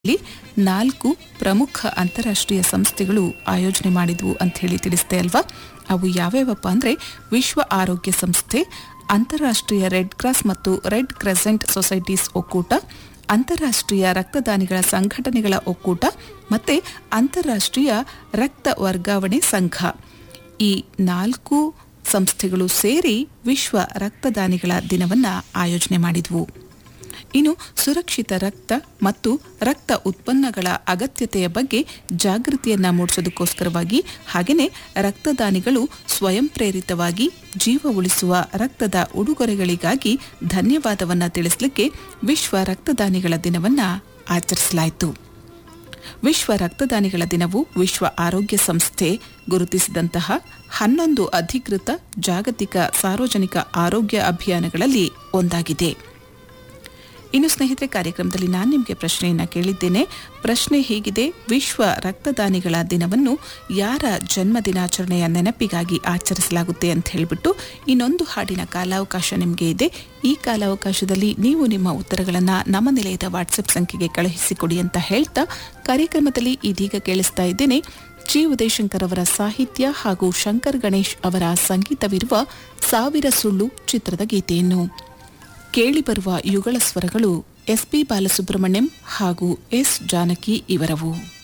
ಇಲ್ಲಿ ನಾಲ್ಕು ಪ್ರಮುಖ ಅಂತಾರಾಷ್ಟ್ರೀಯ ಸಂಸ್ಥೆಗಳು ಆಯೋಜನೆ ಮಾಡಿದ್ವು ಅಂತ ಹೇಳಿ ತಿಳಿಸ್ತೆ ಅಲ್ವಾ ಅವು ಯಾವ್ಯಾವಪ್ಪ ಅಂದರೆ ವಿಶ್ವ ಆರೋಗ್ಯ ಸಂಸ್ಥೆ ಅಂತಾರಾಷ್ಟ್ರೀಯ ರೆಡ್ ಕ್ರಾಸ್ ಮತ್ತು ರೆಡ್ ಕ್ರೆಸೆಂಟ್ ಸೊಸೈಟೀಸ್ ಒಕ್ಕೂಟ ಅಂತಾರಾಷ್ಟ್ರೀಯ ರಕ್ತದಾನಿಗಳ ಸಂಘಟನೆಗಳ ಒಕ್ಕೂಟ ಮತ್ತೆ ಅಂತಾರಾಷ್ಟ್ರೀಯ ರಕ್ತ ವರ್ಗಾವಣೆ ಸಂಘ ಈ ನಾಲ್ಕು ಸಂಸ್ಥೆಗಳು ಸೇರಿ ವಿಶ್ವ ರಕ್ತದಾನಿಗಳ ದಿನವನ್ನ ಆಯೋಜನೆ ಮಾಡಿದ್ವು ಇನ್ನು ಸುರಕ್ಷಿತ ರಕ್ತ ಮತ್ತು ರಕ್ತ ಉತ್ಪನ್ನಗಳ ಅಗತ್ಯತೆಯ ಬಗ್ಗೆ ಜಾಗೃತಿಯನ್ನ ಮೂಡಿಸೋದಕ್ಕೋಸ್ಕರವಾಗಿ ಹಾಗೆಯೇ ರಕ್ತದಾನಿಗಳು ಸ್ವಯಂ ಪ್ರೇರಿತವಾಗಿ ಜೀವ ಉಳಿಸುವ ರಕ್ತದ ಉಡುಗೊರೆಗಳಿಗಾಗಿ ಧನ್ಯವಾದವನ್ನ ತಿಳಿಸಲಿಕ್ಕೆ ವಿಶ್ವ ರಕ್ತದಾನಿಗಳ ದಿನವನ್ನ ಆಚರಿಸಲಾಯಿತು ವಿಶ್ವ ರಕ್ತದಾನಿಗಳ ದಿನವು ವಿಶ್ವ ಆರೋಗ್ಯ ಸಂಸ್ಥೆ ಗುರುತಿಸಿದಂತಹ ಹನ್ನೊಂದು ಅಧಿಕೃತ ಜಾಗತಿಕ ಸಾರ್ವಜನಿಕ ಆರೋಗ್ಯ ಅಭಿಯಾನಗಳಲ್ಲಿ ಒಂದಾಗಿದೆ ಇನ್ನು ಸ್ನೇಹಿತರೆ ಕಾರ್ಯಕ್ರಮದಲ್ಲಿ ನಾನು ನಿಮಗೆ ಪ್ರಶ್ನೆಯನ್ನ ಕೇಳಿದ್ದೇನೆ ಪ್ರಶ್ನೆ ಹೀಗಿದೆ ವಿಶ್ವ ರಕ್ತದಾನಿಗಳ ದಿನವನ್ನು ಯಾರ ಜನ್ಮ ದಿನಾಚರಣೆಯ ನೆನಪಿಗಾಗಿ ಆಚರಿಸಲಾಗುತ್ತೆ ಅಂತ ಹೇಳಿಬಿಟ್ಟು ಇನ್ನೊಂದು ಹಾಡಿನ ಕಾಲಾವಕಾಶ ನಿಮಗೆ ಇದೆ ಈ ಕಾಲಾವಕಾಶದಲ್ಲಿ ನೀವು ನಿಮ್ಮ ಉತ್ತರಗಳನ್ನು ನಮ್ಮ ನಿಲಯದ ವಾಟ್ಸಪ್ ಸಂಖ್ಯೆಗೆ ಕಳುಹಿಸಿಕೊಡಿ ಅಂತ ಹೇಳ್ತಾ ಕಾರ್ಯಕ್ರಮದಲ್ಲಿ ಇದೀಗ ಕೇಳಿಸ್ತಾ ಇದ್ದೇನೆ ಜಿ ಉದಯಶಂಕರ್ ಅವರ ಸಾಹಿತ್ಯ ಹಾಗೂ ಶಂಕರ್ ಗಣೇಶ್ ಅವರ ಸಂಗೀತವಿರುವ ಸಾವಿರ ಸುಳ್ಳು ಚಿತ್ರದ ಗೀತೆಯನ್ನು ಕೇಳಿಬರುವ ಯುಗಳ ಸ್ವರಗಳು ಎಸ್ ಪಿ ಬಾಲಸುಬ್ರಹ್ಮಣ್ಯಂ ಹಾಗೂ ಎಸ್ ಜಾನಕಿ ಇವರವು